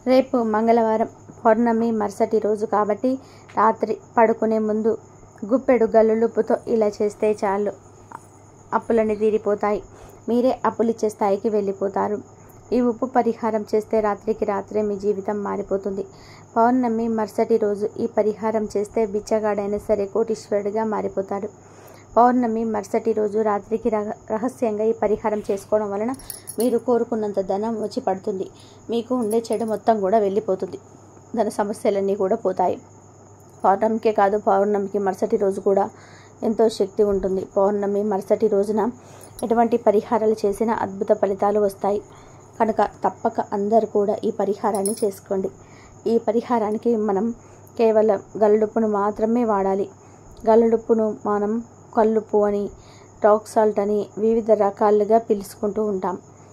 రేపు మంగళవారం పౌర్ణమి మరుసటి రోజు కాబట్టి రాత్రి పడుకునే ముందు గుప్పెడు గల్లులుప్పుతో ఇలా చేస్తే చాలు అప్పులన్నీ తీరిపోతాయి మీరే అప్పులిచ్చే స్థాయికి వెళ్ళిపోతారు ఈ ఉప్పు పరిహారం చేస్తే రాత్రికి రాత్రే మీ జీవితం మారిపోతుంది పౌర్ణమి మరుసటి రోజు ఈ పరిహారం చేస్తే బిచ్చగాడైనా సరే కోటీశ్వరుడిగా మారిపోతాడు పౌర్ణమి మరుసటి రోజు రాత్రికి రహ రహస్యంగా ఈ పరిహారం చేసుకోవడం వలన మీరు కోరుకున్నంత ధనం వచ్చి పడుతుంది మీకు ఉండే చెడు మొత్తం కూడా వెళ్ళిపోతుంది ధన సమస్యలన్నీ కూడా పోతాయి పౌర్ణమికే కాదు పౌర్ణమికి మరుసటి రోజు కూడా ఎంతో శక్తి ఉంటుంది పౌర్ణమి మరుసటి రోజున ఎటువంటి పరిహారాలు చేసినా అద్భుత ఫలితాలు వస్తాయి కనుక తప్పక అందరూ కూడా ఈ పరిహారాన్ని చేసుకోండి ఈ పరిహారానికి మనం కేవలం గల్లుడుప్పును మాత్రమే వాడాలి గల్లుడుప్పును మనం కల్లుప్పు అని రాక్ సాల్ట్ అని వివిధ రకాలుగా పిలుచుకుంటూ ఉంటాం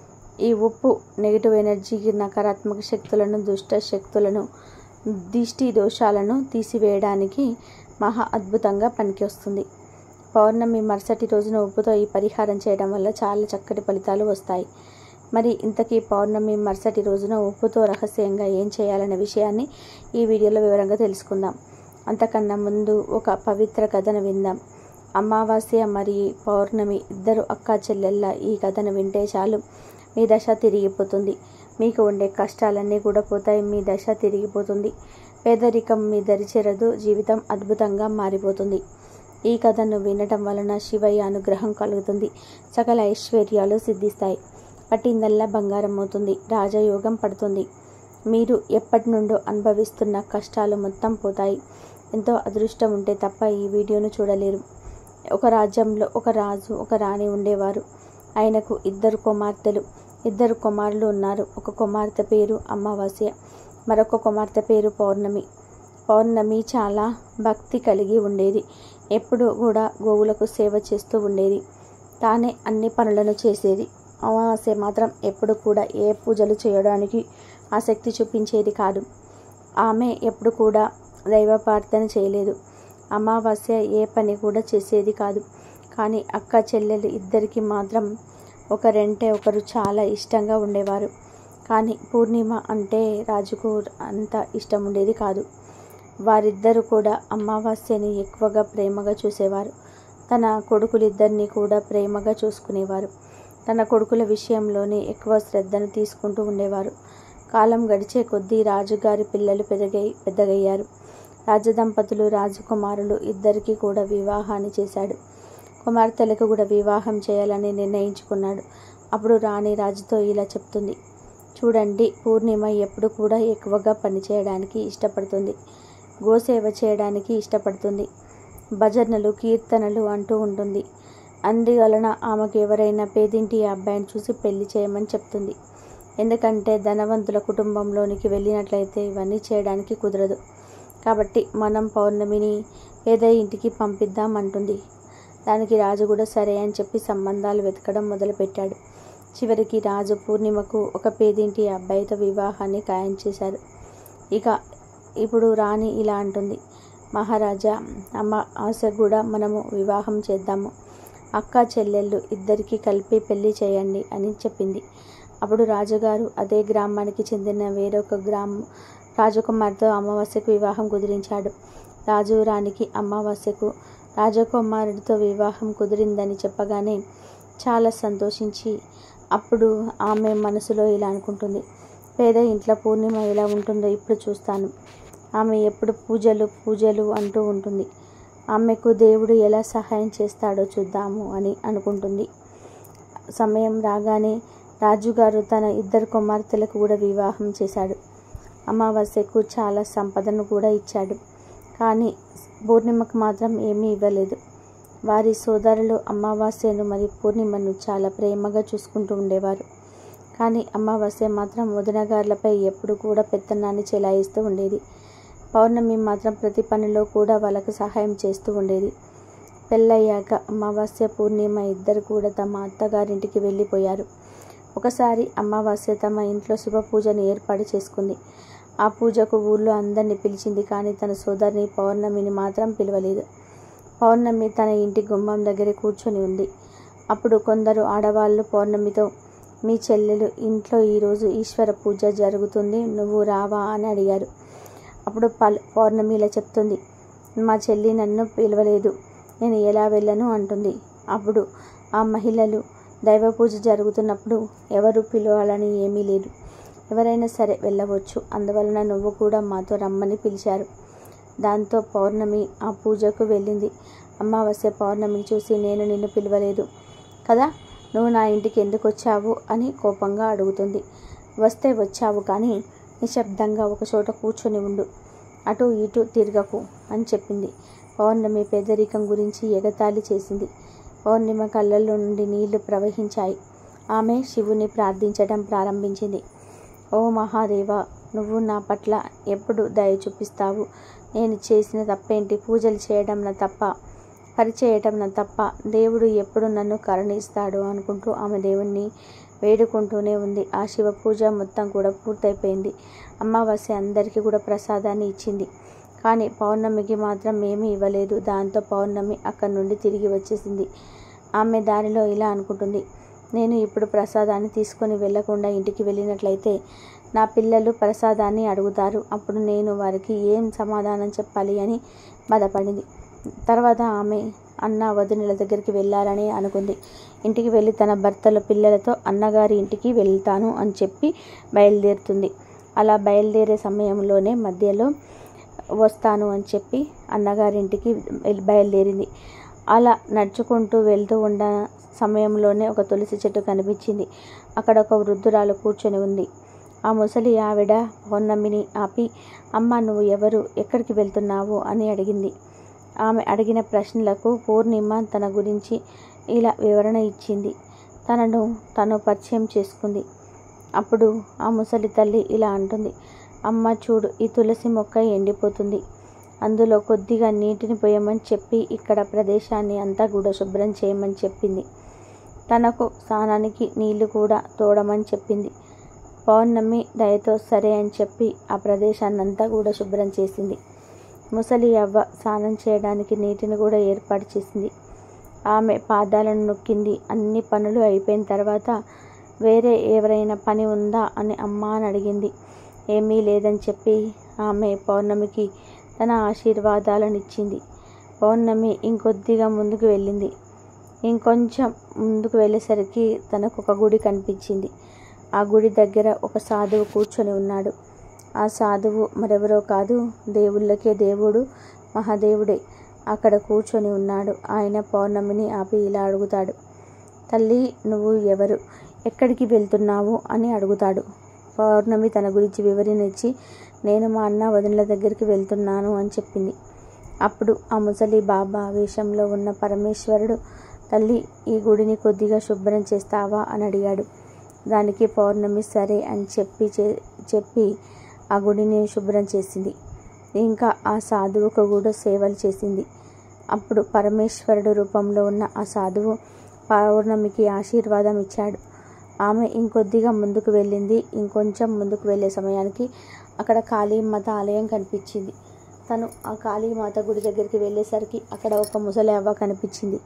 ఈ ఉప్పు నెగిటివ్ ఎనర్జీకి నకారాత్మక శక్తులను దుష్ట శక్తులను దిష్టి దోషాలను తీసివేయడానికి మహా అద్భుతంగా పనికొస్తుంది పౌర్ణమి మరుసటి రోజున ఉప్పుతో ఈ పరిహారం చేయడం వల్ల చాలా చక్కటి ఫలితాలు వస్తాయి మరి ఇంతకీ పౌర్ణమి మరుసటి రోజున ఉప్పుతో రహస్యంగా ఏం చేయాలనే విషయాన్ని ఈ వీడియోలో వివరంగా తెలుసుకుందాం అంతకన్నా ముందు ఒక పవిత్ర కథను విందాం అమావాస్య మరియు పౌర్ణమి ఇద్దరు అక్కా చెల్లెళ్ళ ఈ కథను వింటే చాలు మీ దశ తిరిగిపోతుంది మీకు ఉండే కష్టాలన్నీ కూడా పోతాయి మీ దశ తిరిగిపోతుంది పేదరికం మీ దరిచేరదు జీవితం అద్భుతంగా మారిపోతుంది ఈ కథను వినటం వలన శివయ్య అనుగ్రహం కలుగుతుంది సకల ఐశ్వర్యాలు సిద్ధిస్తాయి పట్టిందల్లా బంగారం అవుతుంది రాజయోగం పడుతుంది మీరు ఎప్పటి నుండో అనుభవిస్తున్న కష్టాలు మొత్తం పోతాయి ఎంతో అదృష్టం ఉంటే తప్ప ఈ వీడియోను చూడలేరు ఒక రాజ్యంలో ఒక రాజు ఒక రాణి ఉండేవారు ఆయనకు ఇద్దరు కుమార్తెలు ఇద్దరు కుమారులు ఉన్నారు ఒక కుమార్తె పేరు అమావాస్య మరొక కుమార్తె పేరు పౌర్ణమి పౌర్ణమి చాలా భక్తి కలిగి ఉండేది ఎప్పుడు కూడా గోవులకు సేవ చేస్తూ ఉండేది తానే అన్ని పనులను చేసేది అమావాస్య మాత్రం ఎప్పుడు కూడా ఏ పూజలు చేయడానికి ఆసక్తి చూపించేది కాదు ఆమె ఎప్పుడు కూడా దైవ ప్రార్థన చేయలేదు అమావాస్య ఏ పని కూడా చేసేది కాదు కానీ అక్క చెల్లెలు ఇద్దరికి మాత్రం ఒకరంటే ఒకరు చాలా ఇష్టంగా ఉండేవారు కానీ పూర్ణిమ అంటే రాజుకు అంత ఇష్టం ఉండేది కాదు వారిద్దరూ కూడా అమావాస్యని ఎక్కువగా ప్రేమగా చూసేవారు తన కొడుకులిద్దరినీ కూడా ప్రేమగా చూసుకునేవారు తన కొడుకుల విషయంలోనే ఎక్కువ శ్రద్ధను తీసుకుంటూ ఉండేవారు కాలం గడిచే కొద్దీ రాజుగారి పిల్లలు పెద్దగై పెద్దగయ్యారు రాజదంపతులు రాజకుమారులు ఇద్దరికీ కూడా వివాహాన్ని చేశాడు కుమార్తెలకు కూడా వివాహం చేయాలని నిర్ణయించుకున్నాడు అప్పుడు రాణి రాజుతో ఇలా చెప్తుంది చూడండి పూర్ణిమ ఎప్పుడు కూడా ఎక్కువగా పనిచేయడానికి ఇష్టపడుతుంది గోసేవ చేయడానికి ఇష్టపడుతుంది భజనలు కీర్తనలు అంటూ ఉంటుంది అందువలన ఆమెకు ఎవరైనా పేదింటి అబ్బాయిని చూసి పెళ్లి చేయమని చెప్తుంది ఎందుకంటే ధనవంతుల కుటుంబంలోనికి వెళ్ళినట్లయితే ఇవన్నీ చేయడానికి కుదరదు కాబట్టి మనం పౌర్ణమిని పేద ఇంటికి పంపిద్దాం అంటుంది దానికి రాజు కూడా సరే అని చెప్పి సంబంధాలు వెతకడం మొదలుపెట్టాడు చివరికి రాజు పూర్ణిమకు ఒక పేదింటి అబ్బాయితో వివాహాన్ని ఖాయం చేశారు ఇక ఇప్పుడు రాణి ఇలా అంటుంది మహారాజా అమ్మ ఆశ కూడా మనము వివాహం చేద్దాము అక్క చెల్లెళ్ళు ఇద్దరికి కలిపి పెళ్లి చేయండి అని చెప్పింది అప్పుడు రాజుగారు అదే గ్రామానికి చెందిన వేరొక గ్రామం రాజకుమార్తో అమావాస్యకు వివాహం కుదిరించాడు రాజు రాణికి అమావాస్యకు రాజకుమారుడితో వివాహం కుదిరిందని చెప్పగానే చాలా సంతోషించి అప్పుడు ఆమె మనసులో ఇలా అనుకుంటుంది పేద ఇంట్లో పూర్ణిమ ఎలా ఉంటుందో ఇప్పుడు చూస్తాను ఆమె ఎప్పుడు పూజలు పూజలు అంటూ ఉంటుంది ఆమెకు దేవుడు ఎలా సహాయం చేస్తాడో చూద్దాము అని అనుకుంటుంది సమయం రాగానే రాజుగారు తన ఇద్దరు కుమార్తెలకు కూడా వివాహం చేశాడు అమావాస్యకు చాలా సంపదను కూడా ఇచ్చాడు కానీ పూర్ణిమకు మాత్రం ఏమీ ఇవ్వలేదు వారి సోదరులు అమావాస్యను మరియు పూర్ణిమను చాలా ప్రేమగా చూసుకుంటూ ఉండేవారు కానీ అమావాస్య మాత్రం వదినగారులపై ఎప్పుడు కూడా పెత్తనాన్ని చెలాయిస్తూ ఉండేది పౌర్ణమి మాత్రం ప్రతి పనిలో కూడా వాళ్ళకు సహాయం చేస్తూ ఉండేది పెళ్ళయ్యాక అమావాస్య పూర్ణిమ ఇద్దరు కూడా తమ అత్తగారింటికి వెళ్ళిపోయారు ఒకసారి అమావాస్య తమ ఇంట్లో శుభ పూజను ఏర్పాటు చేసుకుంది ఆ పూజకు ఊళ్ళో అందరినీ పిలిచింది కానీ తన సోదరిని పౌర్ణమిని మాత్రం పిలవలేదు పౌర్ణమి తన ఇంటి గుమ్మం దగ్గర కూర్చొని ఉంది అప్పుడు కొందరు ఆడవాళ్ళు పౌర్ణమితో మీ చెల్లెలు ఇంట్లో ఈరోజు ఈశ్వర పూజ జరుగుతుంది నువ్వు రావా అని అడిగారు అప్పుడు పల్ పౌర్ణమి ఇలా చెప్తుంది మా చెల్లి నన్ను పిలవలేదు నేను ఎలా వెళ్ళను అంటుంది అప్పుడు ఆ మహిళలు దైవ పూజ జరుగుతున్నప్పుడు ఎవరు పిలవాలని ఏమీ లేదు ఎవరైనా సరే వెళ్ళవచ్చు అందువలన నువ్వు కూడా మాతో రమ్మని పిలిచారు దాంతో పౌర్ణమి ఆ పూజకు వెళ్ళింది అమావాస్య పౌర్ణమిని చూసి నేను నిన్ను పిలవలేదు కదా నువ్వు నా ఇంటికి ఎందుకు వచ్చావు అని కోపంగా అడుగుతుంది వస్తే వచ్చావు కానీ నిశ్శబ్దంగా ఒక చోట కూర్చొని ఉండు అటు ఇటు తిరగకు అని చెప్పింది పౌర్ణమి పేదరికం గురించి ఎగతాళి చేసింది పౌర్ణిమ కళ్ళల్లో నుండి నీళ్లు ప్రవహించాయి ఆమె శివుని ప్రార్థించడం ప్రారంభించింది ఓ మహాదేవ నువ్వు నా పట్ల ఎప్పుడు దయ చూపిస్తావు నేను చేసిన తప్పేంటి పూజలు చేయడం నా తప్ప పరిచేయటం నా తప్ప దేవుడు ఎప్పుడు నన్ను కరుణిస్తాడు అనుకుంటూ ఆమె దేవుణ్ణి వేడుకుంటూనే ఉంది ఆ శివ పూజ మొత్తం కూడా పూర్తయిపోయింది అమావాస్య అందరికీ కూడా ప్రసాదాన్ని ఇచ్చింది కానీ పౌర్ణమికి మాత్రం ఏమీ ఇవ్వలేదు దాంతో పౌర్ణమి అక్కడి నుండి తిరిగి వచ్చేసింది ఆమె దారిలో ఇలా అనుకుంటుంది నేను ఇప్పుడు ప్రసాదాన్ని తీసుకొని వెళ్లకుండా ఇంటికి వెళ్ళినట్లయితే నా పిల్లలు ప్రసాదాన్ని అడుగుతారు అప్పుడు నేను వారికి ఏం సమాధానం చెప్పాలి అని బాధపడింది తర్వాత ఆమె అన్న వదినల దగ్గరికి వెళ్ళాలని అనుకుంది ఇంటికి వెళ్ళి తన భర్తల పిల్లలతో అన్నగారి ఇంటికి వెళ్తాను అని చెప్పి బయలుదేరుతుంది అలా బయలుదేరే సమయంలోనే మధ్యలో వస్తాను అని చెప్పి అన్నగారింటికి వెళ్ళి- బయలుదేరింది అలా నడుచుకుంటూ వెళ్తూ ఉన్న సమయంలోనే ఒక తులసి చెట్టు కనిపించింది అక్కడ ఒక వృద్ధురాలు కూర్చొని ఉంది ఆ ముసలి ఆవిడ పౌర్ణమిని ఆపి అమ్మ నువ్వు ఎవరు ఎక్కడికి వెళ్తున్నావు అని అడిగింది ఆమె అడిగిన ప్రశ్నలకు పూర్ణిమ తన గురించి ఇలా వివరణ ఇచ్చింది తనను తను పరిచయం చేసుకుంది అప్పుడు ఆ ముసలి తల్లి ఇలా అంటుంది అమ్మ చూడు ఈ తులసి మొక్క ఎండిపోతుంది అందులో కొద్దిగా నీటిని పోయమని చెప్పి ఇక్కడ ప్రదేశాన్ని అంతా కూడా శుభ్రం చేయమని చెప్పింది తనకు స్నానానికి నీళ్లు కూడా తోడమని చెప్పింది పౌర్ణమి దయతో సరే అని చెప్పి ఆ ప్రదేశాన్ని అంతా కూడా శుభ్రం చేసింది ముసలి అవ్వ స్నానం చేయడానికి నీటిని కూడా ఏర్పాటు చేసింది ఆమె పాదాలను నొక్కింది అన్ని పనులు అయిపోయిన తర్వాత వేరే ఎవరైనా పని ఉందా అని అమ్మ అని అడిగింది ఏమీ లేదని చెప్పి ఆమె పౌర్ణమికి తన ఆశీర్వాదాలను ఇచ్చింది పౌర్ణమి ఇంకొద్దిగా ముందుకు వెళ్ళింది ఇంకొంచెం ముందుకు వెళ్ళేసరికి తనకు ఒక గుడి కనిపించింది ఆ గుడి దగ్గర ఒక సాధువు కూర్చొని ఉన్నాడు ఆ సాధువు మరెవరో కాదు దేవుళ్ళకే దేవుడు మహాదేవుడే అక్కడ కూర్చొని ఉన్నాడు ఆయన పౌర్ణమిని ఆపి ఇలా అడుగుతాడు తల్లి నువ్వు ఎవరు ఎక్కడికి వెళ్తున్నావు అని అడుగుతాడు పౌర్ణమి తన గురించి వివరణ ఇచ్చి నేను మా అన్న వదినల దగ్గరికి వెళ్తున్నాను అని చెప్పింది అప్పుడు ఆ ముసలి బాబా వేషంలో ఉన్న పరమేశ్వరుడు తల్లి ఈ గుడిని కొద్దిగా శుభ్రం చేస్తావా అని అడిగాడు దానికి పౌర్ణమి సరే అని చెప్పి చే- చెప్పి ఆ గుడిని శుభ్రం చేసింది ఇంకా ఆ సాధువుకు కూడా సేవలు చేసింది అప్పుడు పరమేశ్వరుడు రూపంలో ఉన్న ఆ సాధువు పౌర్ణమికి ఆశీర్వాదం ఇచ్చాడు ఆమె ఇంకొద్దిగా ముందుకు వెళ్ళింది ఇంకొంచెం ముందుకు వెళ్ళే సమయానికి అక్కడ కాళీమాత ఆలయం కనిపించింది తను ఆ కాళీమాత గుడి దగ్గరికి వెళ్ళేసరికి అక్కడ ఒక ముసలి అవ్వ కనిపించింది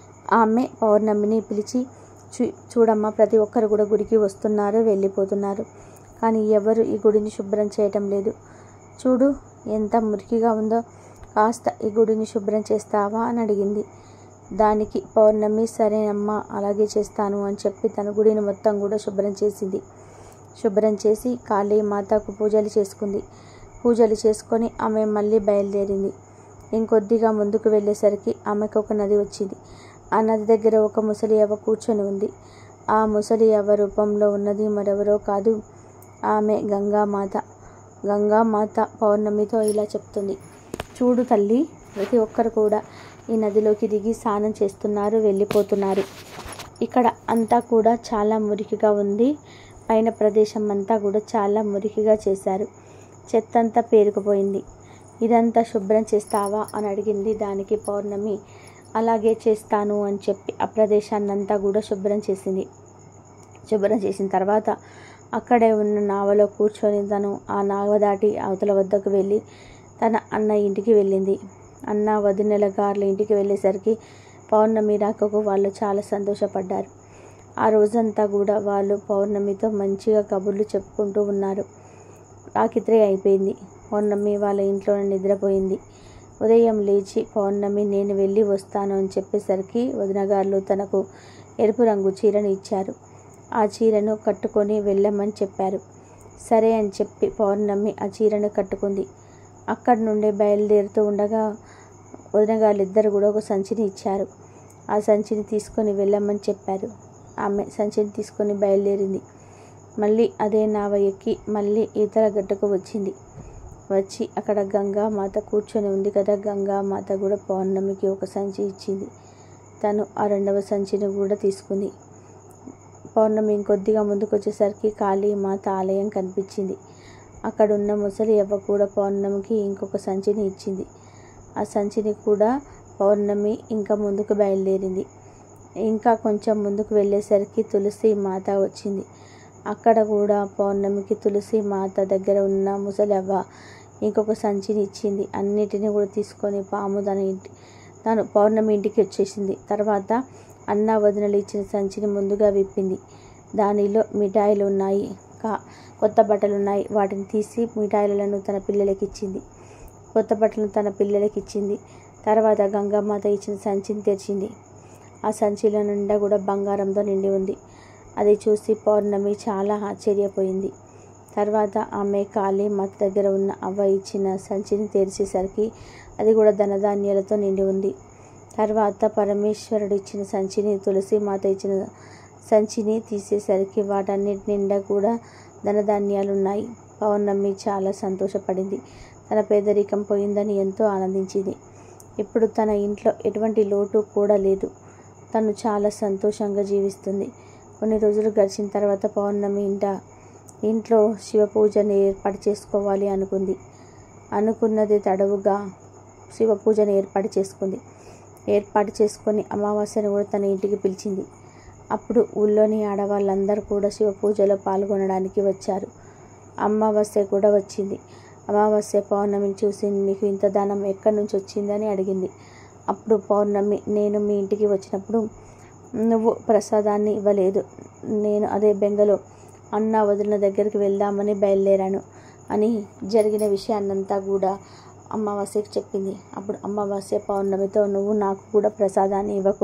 ఆమె పౌర్ణమిని పిలిచి చూ చూడమ్మా ప్రతి ఒక్కరు కూడా గుడికి వస్తున్నారు వెళ్ళిపోతున్నారు కానీ ఎవరు ఈ గుడిని శుభ్రం చేయటం లేదు చూడు ఎంత మురికిగా ఉందో కాస్త ఈ గుడిని శుభ్రం చేస్తావా అని అడిగింది దానికి పౌర్ణమి సరేనమ్మా అలాగే చేస్తాను అని చెప్పి తన గుడిని మొత్తం కూడా శుభ్రం చేసింది శుభ్రం చేసి కాళీ మాతకు పూజలు చేసుకుంది పూజలు చేసుకొని ఆమె మళ్ళీ బయలుదేరింది ఇంకొద్దిగా ముందుకు వెళ్ళేసరికి ఆమెకు ఒక నది వచ్చింది ఆ నది దగ్గర ఒక ముసలి అవ్వ కూర్చొని ఉంది ఆ ముసలి అవ్వ రూపంలో ఉన్నది మరెవరో కాదు ఆమె గంగామాత గంగామాత పౌర్ణమితో ఇలా చెప్తుంది చూడు తల్లి ప్రతి ఒక్కరు కూడా ఈ నదిలోకి దిగి స్నానం చేస్తున్నారు వెళ్ళిపోతున్నారు ఇక్కడ అంతా కూడా చాలా మురికిగా ఉంది పైన ప్రదేశం అంతా కూడా చాలా మురికిగా చేశారు చెత్త అంతా పేరుకుపోయింది ఇదంతా శుభ్రం చేస్తావా అని అడిగింది దానికి పౌర్ణమి అలాగే చేస్తాను అని చెప్పి ఆ ప్రదేశాన్ని అంతా కూడా శుభ్రం చేసింది శుభ్రం చేసిన తర్వాత అక్కడే ఉన్న నావలో కూర్చొని తను ఆ నావ దాటి అవతల వద్దకు వెళ్ళి తన అన్న ఇంటికి వెళ్ళింది అన్న వదినెల గార్ల ఇంటికి వెళ్ళేసరికి పౌర్ణమి రాకకు వాళ్ళు చాలా సంతోషపడ్డారు ఆ రోజంతా కూడా వాళ్ళు పౌర్ణమితో మంచిగా కబుర్లు చెప్పుకుంటూ ఉన్నారు రాకిత్రి అయిపోయింది పౌర్ణమి వాళ్ళ ఇంట్లోనే నిద్రపోయింది ఉదయం లేచి పౌర్ణమి నేను వెళ్ళి వస్తాను అని చెప్పేసరికి వదినగారులు తనకు ఎరుపు రంగు చీరను ఇచ్చారు ఆ చీరను కట్టుకొని వెళ్ళమని చెప్పారు సరే అని చెప్పి పౌర్ణమి ఆ చీరను కట్టుకుంది అక్కడి నుండి బయలుదేరుతూ ఉండగా వదినగారులు ఇద్దరు కూడా ఒక సంచిని ఇచ్చారు ఆ సంచిని తీసుకొని వెళ్ళమని చెప్పారు ఆమె సంచిని తీసుకొని బయలుదేరింది మళ్ళీ అదే నావ ఎక్కి మళ్ళీ ఈతల గట్టుకు వచ్చింది వచ్చి అక్కడ గంగా మాత కూర్చొని ఉంది కదా గంగా మాత కూడా పౌర్ణమికి ఒక సంచి ఇచ్చింది తను ఆ రెండవ సంచిని కూడా తీసుకుంది పౌర్ణమి ఇంకొద్దిగా ముందుకు వచ్చేసరికి కాళీ మాత ఆలయం కనిపించింది అక్కడున్న ముసలి అవ్వ కూడా పౌర్ణమికి ఇంకొక సంచిని ఇచ్చింది ఆ సంచిని కూడా పౌర్ణమి ఇంకా ముందుకు బయలుదేరింది ఇంకా కొంచెం ముందుకు వెళ్ళేసరికి తులసి మాత వచ్చింది అక్కడ కూడా పౌర్ణమికి తులసి మాత దగ్గర ఉన్న ముసలి అవ్వ ఇంకొక సంచిని ఇచ్చింది అన్నిటిని కూడా తీసుకొని పాము తన ఇంటి తను పౌర్ణమి ఇంటికి వచ్చేసింది తర్వాత అన్న వదినలు ఇచ్చిన సంచిని ముందుగా విప్పింది దానిలో మిఠాయిలు ఉన్నాయి కా కొత్త బట్టలు ఉన్నాయి వాటిని తీసి మిఠాయిలను తన పిల్లలకి ఇచ్చింది కొత్త బట్టలను తన పిల్లలకి ఇచ్చింది తర్వాత గంగామాత ఇచ్చిన సంచిని తెరిచింది ఆ సంచిలో నిండా కూడా బంగారంతో నిండి ఉంది అది చూసి పౌర్ణమి చాలా ఆశ్చర్యపోయింది తర్వాత ఆమె కాళీ మాత దగ్గర ఉన్న అవ్వ ఇచ్చిన సంచిని తెరిచేసరికి అది కూడా ధనధాన్యాలతో నిండి ఉంది తర్వాత పరమేశ్వరుడు ఇచ్చిన సంచిని తులసి మాత ఇచ్చిన సంచిని తీసేసరికి వాటన్నిటి నిండా కూడా ధనధాన్యాలు ఉన్నాయి పౌర్ణమి చాలా సంతోషపడింది తన పేదరికం పోయిందని ఎంతో ఆనందించింది ఇప్పుడు తన ఇంట్లో ఎటువంటి లోటు కూడా లేదు తను చాలా సంతోషంగా జీవిస్తుంది కొన్ని రోజులు గడిచిన తర్వాత పౌర్ణమి ఇంట ఇంట్లో శివ పూజని ఏర్పాటు చేసుకోవాలి అనుకుంది అనుకున్నది తడవుగా శివ పూజను ఏర్పాటు చేసుకుంది ఏర్పాటు చేసుకొని అమావాస్యను కూడా తన ఇంటికి పిలిచింది అప్పుడు ఊళ్ళోని ఆడవాళ్ళందరూ కూడా శివ పూజలో పాల్గొనడానికి వచ్చారు అమావాస్య కూడా వచ్చింది అమావాస్య పౌర్ణమిని చూసి నీకు ఇంత ధనం ఎక్కడి నుంచి వచ్చిందని అడిగింది అప్పుడు పౌర్ణమి నేను మీ ఇంటికి వచ్చినప్పుడు నువ్వు ప్రసాదాన్ని ఇవ్వలేదు నేను అదే బెంగలో అన్న వదిలిన దగ్గరికి వెళ్దామని బయలుదేరాను అని జరిగిన విషయాన్నంతా కూడా అమావాస్యకి చెప్పింది అప్పుడు అమావాస్య పౌర్ణమితో నువ్వు నాకు కూడా ప్రసాదాన్ని ఇవ్వకు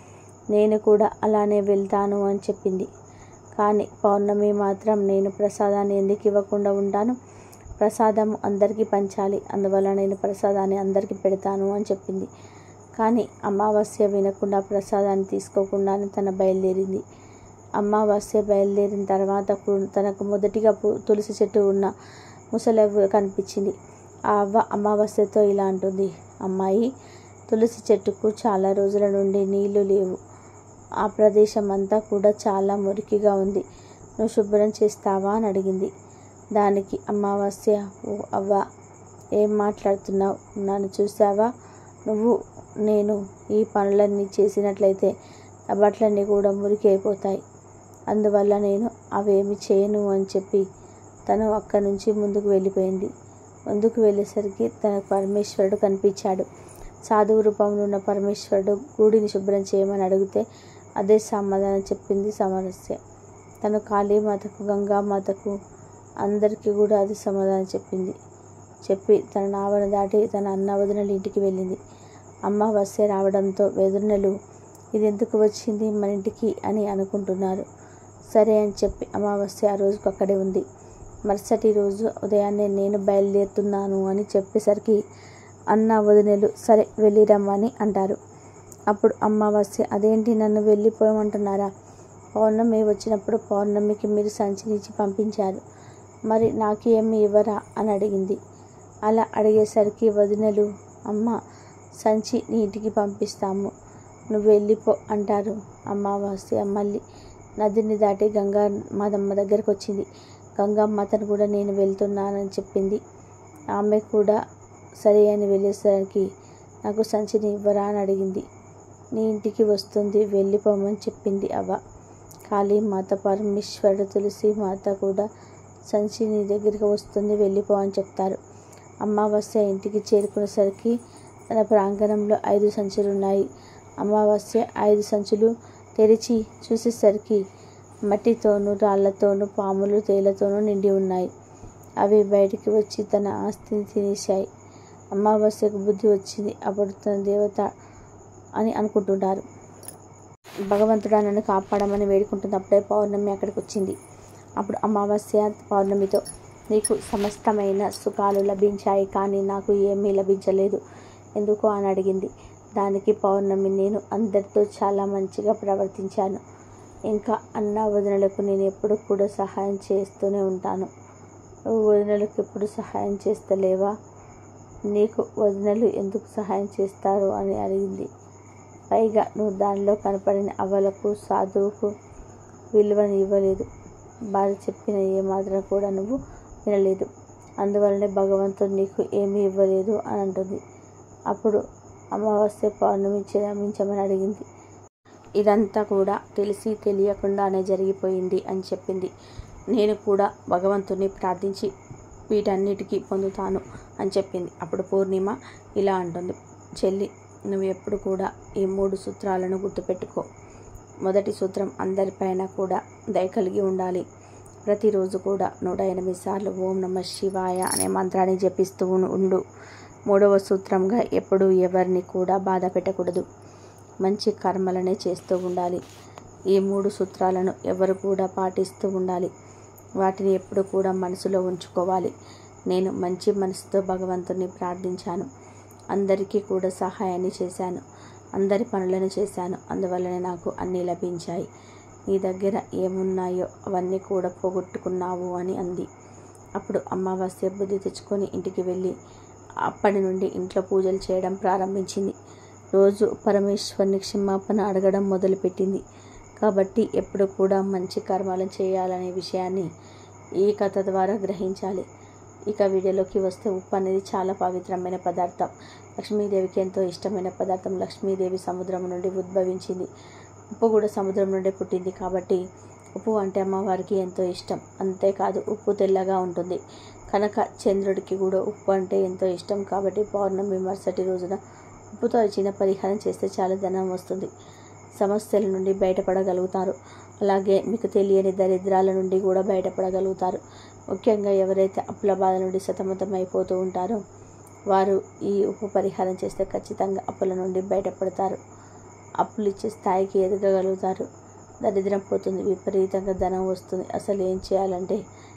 నేను కూడా అలానే వెళ్తాను అని చెప్పింది కానీ పౌర్ణమి మాత్రం నేను ప్రసాదాన్ని ఎందుకు ఇవ్వకుండా ఉంటాను ప్రసాదం అందరికీ పంచాలి అందువల్ల నేను ప్రసాదాన్ని అందరికీ పెడతాను అని చెప్పింది కానీ అమావాస్య వినకుండా ప్రసాదాన్ని తీసుకోకుండానే తన బయలుదేరింది అమావాస్య బయలుదేరిన తర్వాత కు- తనకు మొదటిగా పు- తులసి చెట్టు ఉన్న ముసలవ్వ కనిపించింది ఆ అవ్వ అమావాస్యతో ఇలా అంటుంది అమ్మాయి తులసి చెట్టుకు చాలా రోజుల నుండి నీళ్లు లేవు ఆ ప్రదేశం అంతా కూడా చాలా మురికిగా ఉంది నువ్వు శుభ్రం చేస్తావా అని అడిగింది దానికి అమావాస్య ఓ అవ్వ ఏం మాట్లాడుతున్నావు నన్ను చూసావా నువ్వు నేను ఈ పనులన్నీ చేసినట్లయితే ఆ బట్టలన్నీ కూడా మురికి అయిపోతాయి అందువల్ల నేను అవేమి చేయను అని చెప్పి తను అక్కడి నుంచి ముందుకు వెళ్ళిపోయింది ముందుకు వెళ్ళేసరికి తన పరమేశ్వరుడు కనిపించాడు సాధువు రూపంలో ఉన్న పరమేశ్వరుడు గుడిని శుభ్రం చేయమని అడిగితే అదే సమాధానం చెప్పింది సమరస్య తను కాళీమాతకు గంగామాతకు అందరికీ కూడా అది సమాధానం చెప్పింది చెప్పి తన నావను దాటి తన అన్న వదినల ఇంటికి వెళ్ళింది అమావాస్య రావడంతో వదినలు ఇది ఎందుకు వచ్చింది మన ఇంటికి అని అనుకుంటున్నారు సరే అని చెప్పి అమావాస్య ఆ రోజుకు అక్కడే ఉంది మరుసటి రోజు ఉదయాన్నే నేను బయలుదేరుతున్నాను అని చెప్పేసరికి అన్న వదినలు సరే వెళ్ళి రమ్మని అంటారు అప్పుడు అమావాస్య అదేంటి నన్ను వెళ్ళిపోయమంటున్నారా పౌర్ణమి వచ్చినప్పుడు పౌర్ణమికి మీరు సంచినిచ్చి పంపించారు మరి నాకు ఏమి ఇవ్వరా అని అడిగింది అలా అడిగేసరికి వదినలు అమ్మ సంచి నీ ఇంటికి పంపిస్తాము నువ్వు వెళ్ళిపో అంటారు అమావాస్య మళ్ళీ నదిని దాటి గంగా మాదమ్మ దగ్గరకు వచ్చింది గంగమ్మతను కూడా నేను వెళ్తున్నానని చెప్పింది ఆమె కూడా సరే అని వెళ్ళేసరికి నాకు సంచిని ఇవ్వరా అని అడిగింది నీ ఇంటికి వస్తుంది వెళ్ళిపోమని చెప్పింది అవ్వ కాళీ మాత పరమేశ్వరుడు తులసి మాత కూడా సంచి నీ దగ్గరికి వస్తుంది వెళ్ళిపో అని చెప్తారు అమావాస్య ఇంటికి చేరుకునేసరికి తన ప్రాంగణంలో ఐదు సంచులు ఉన్నాయి అమావాస్య ఐదు సంచులు తెరిచి చూసేసరికి మట్టితోనూ రాళ్లతోనూ పాములు తేళ్లతోనూ నిండి ఉన్నాయి అవి బయటికి వచ్చి తన ఆస్తిని తినేశాయి అమావాస్యకు బుద్ధి వచ్చింది అప్పుడు తన దేవత అని అనుకుంటుంటారు భగవంతుడా నన్ను కాపాడమని వేడుకుంటుంది అప్పుడే పౌర్ణమి అక్కడికి వచ్చింది అప్పుడు అమావాస్య పౌర్ణమితో నీకు సమస్తమైన సుఖాలు లభించాయి కానీ నాకు ఏమీ లభించలేదు ఎందుకు అని అడిగింది దానికి పౌర్ణమి నేను అందరితో చాలా మంచిగా ప్రవర్తించాను ఇంకా అన్న వదినలకు నేను ఎప్పుడు కూడా సహాయం చేస్తూనే ఉంటాను నువ్వు వదినలకు ఎప్పుడు సహాయం చేస్తలేవా నీకు వదినలు ఎందుకు సహాయం చేస్తారు అని అడిగింది పైగా నువ్వు దానిలో కనపడిన అవలకు సాధువుకు విలువని ఇవ్వలేదు భార్య చెప్పిన ఏమాత్రం కూడా నువ్వు వినలేదు అందువల్లనే భగవంతుడు నీకు ఏమీ ఇవ్వలేదు అని అంటుంది అప్పుడు అమావాస్య పౌర్ణమి క్షమించమని అడిగింది ఇదంతా కూడా తెలిసి తెలియకుండానే జరిగిపోయింది అని చెప్పింది నేను కూడా భగవంతుని ప్రార్థించి వీటన్నిటికీ పొందుతాను అని చెప్పింది అప్పుడు పూర్ణిమ ఇలా అంటుంది చెల్లి నువ్వు ఎప్పుడు కూడా ఈ మూడు సూత్రాలను గుర్తుపెట్టుకో మొదటి సూత్రం అందరిపైన కూడా దయ కలిగి ఉండాలి ప్రతిరోజు కూడా నూట ఎనిమిది సార్లు ఓం నమ శివాయ అనే మంత్రాన్ని జపిస్తూ ఉండు మూడవ సూత్రంగా ఎప్పుడు ఎవరిని కూడా బాధ పెట్టకూడదు మంచి కర్మలనే చేస్తూ ఉండాలి ఈ మూడు సూత్రాలను ఎవరు కూడా పాటిస్తూ ఉండాలి వాటిని ఎప్పుడు కూడా మనసులో ఉంచుకోవాలి నేను మంచి మనసుతో భగవంతుని ప్రార్థించాను అందరికీ కూడా సహాయాన్ని చేశాను అందరి పనులను చేశాను అందువల్లనే నాకు అన్నీ లభించాయి నీ దగ్గర ఏమున్నాయో అవన్నీ కూడా పోగొట్టుకున్నావు అని అంది అప్పుడు అమావాస్య బుద్ధి తెచ్చుకొని ఇంటికి వెళ్ళి అప్పటి నుండి ఇంట్లో పూజలు చేయడం ప్రారంభించింది రోజు పరమేశ్వరుని క్షమాపణ అడగడం మొదలుపెట్టింది కాబట్టి ఎప్పుడు కూడా మంచి కర్మలను చేయాలనే విషయాన్ని ఈ కథ ద్వారా గ్రహించాలి ఇక వీడియోలోకి వస్తే ఉప్పు అనేది చాలా పవిత్రమైన పదార్థం లక్ష్మీదేవికి ఎంతో ఇష్టమైన పదార్థం లక్ష్మీదేవి సముద్రం నుండి ఉద్భవించింది ఉప్పు కూడా సముద్రం నుండి పుట్టింది కాబట్టి ఉప్పు అంటే అమ్మవారికి ఎంతో ఇష్టం అంతేకాదు ఉప్పు తెల్లగా ఉంటుంది కనుక చంద్రుడికి కూడా ఉప్పు అంటే ఎంతో ఇష్టం కాబట్టి పౌర్ణమి మరుసటి రోజున ఉప్పుతో చిన్న పరిహారం చేస్తే చాలా ధనం వస్తుంది సమస్యల నుండి బయటపడగలుగుతారు అలాగే మీకు తెలియని దరిద్రాల నుండి కూడా బయటపడగలుగుతారు ముఖ్యంగా ఎవరైతే అప్పుల బాధ నుండి సతమతం అయిపోతూ ఉంటారో వారు ఈ ఉప్పు పరిహారం చేస్తే ఖచ్చితంగా అప్పుల నుండి బయటపడతారు అప్పులు ఇచ్చే స్థాయికి ఎదగగలుగుతారు దరిద్రం పోతుంది విపరీతంగా ధనం వస్తుంది అసలు ఏం చేయాలంటే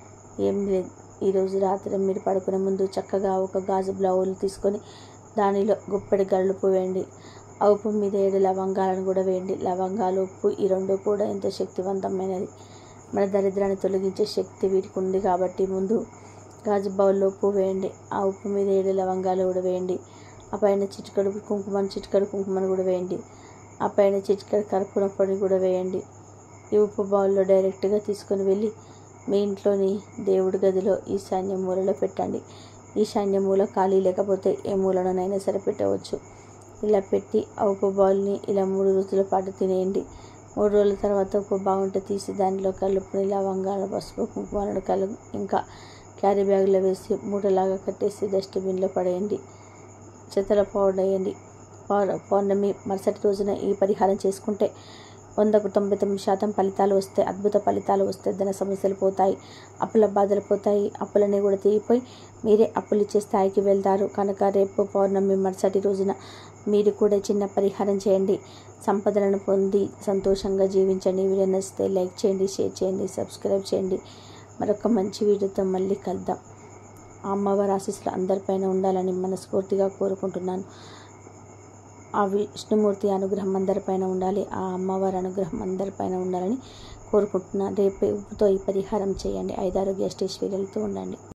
ఏం లేదు ఈరోజు రాత్రి మీరు పడుకునే ముందు చక్కగా ఒక గాజు బ్లౌజులు తీసుకొని దానిలో గుప్పెడి గల్లుపు వేయండి ఆ ఉప్పు మీద ఏడు లవంగాలను కూడా వేయండి లవంగాలు ఉప్పు ఈ రెండు కూడా ఎంతో శక్తివంతమైనది మన దరిద్రాన్ని తొలగించే శక్తి వీటికి ఉంది కాబట్టి ముందు గాజు బౌల్లో ఉప్పు వేయండి ఆ ఉప్పు మీద ఏడు లవంగాలు కూడా వేయండి ఆ పైన చిటికడు కుంకుమను చిటికడు కుంకుమను కూడా వేయండి ఆ పైన చిటికడు కర్పూరం పొడి కూడా వేయండి ఈ ఉప్పు బౌల్లో డైరెక్ట్గా తీసుకొని వెళ్ళి మీ ఇంట్లోని దేవుడి గదిలో ఈశాన్య మూలలో పెట్టండి ఈశాన్య మూల ఖాళీ లేకపోతే ఏ మూలనైనా సరే పెట్టవచ్చు ఇలా పెట్టి ఆ ఉప్పు బౌల్ని ఇలా మూడు రోజుల పాటు తినేయండి మూడు రోజుల తర్వాత ఉప్పు బాగుంటే తీసి దానిలో కలుపుని లవంగాల పసుపు కుంకుమలను కలు ఇంకా క్యారీ బ్యాగ్లో వేసి మూటలాగా కట్టేసి డస్ట్బిన్లో పడేయండి చెత్తల పౌడర్ వేయండి పౌ- పౌర్ణమి మరుసటి రోజున ఈ పరిహారం చేసుకుంటే వందకు తొంభై తొమ్మిది శాతం ఫలితాలు వస్తాయి అద్భుత ఫలితాలు వస్తాయి ధన సమస్యలు పోతాయి అప్పుల బాధలు పోతాయి అప్పులన్నీ కూడా తీరిపోయి మీరే అప్పులు ఇచ్చే స్థాయికి వెళ్తారు కనుక రేపు పౌర్ణమి మరుసటి రోజున మీరు కూడా చిన్న పరిహారం చేయండి సంపదలను పొంది సంతోషంగా జీవించండి వీడియో నచ్చితే లైక్ చేయండి షేర్ చేయండి సబ్స్క్రైబ్ చేయండి మరొక మంచి వీడియోతో మళ్ళీ కలుద్దాం ఆ అమ్మవారి ఆశీస్సులు అందరిపైన ఉండాలని మనస్ఫూర్తిగా కోరుకుంటున్నాను ఆ విష్ణుమూర్తి అనుగ్రహం అందరిపైన ఉండాలి ఆ అమ్మవారి అనుగ్రహం అందరిపైన ఉండాలని కోరుకుంటున్నాను రేపు ఉప్పుతో ఈ పరిహారం చేయండి ఐదారు గెస్ట్ వెళ్తూ ఉండండి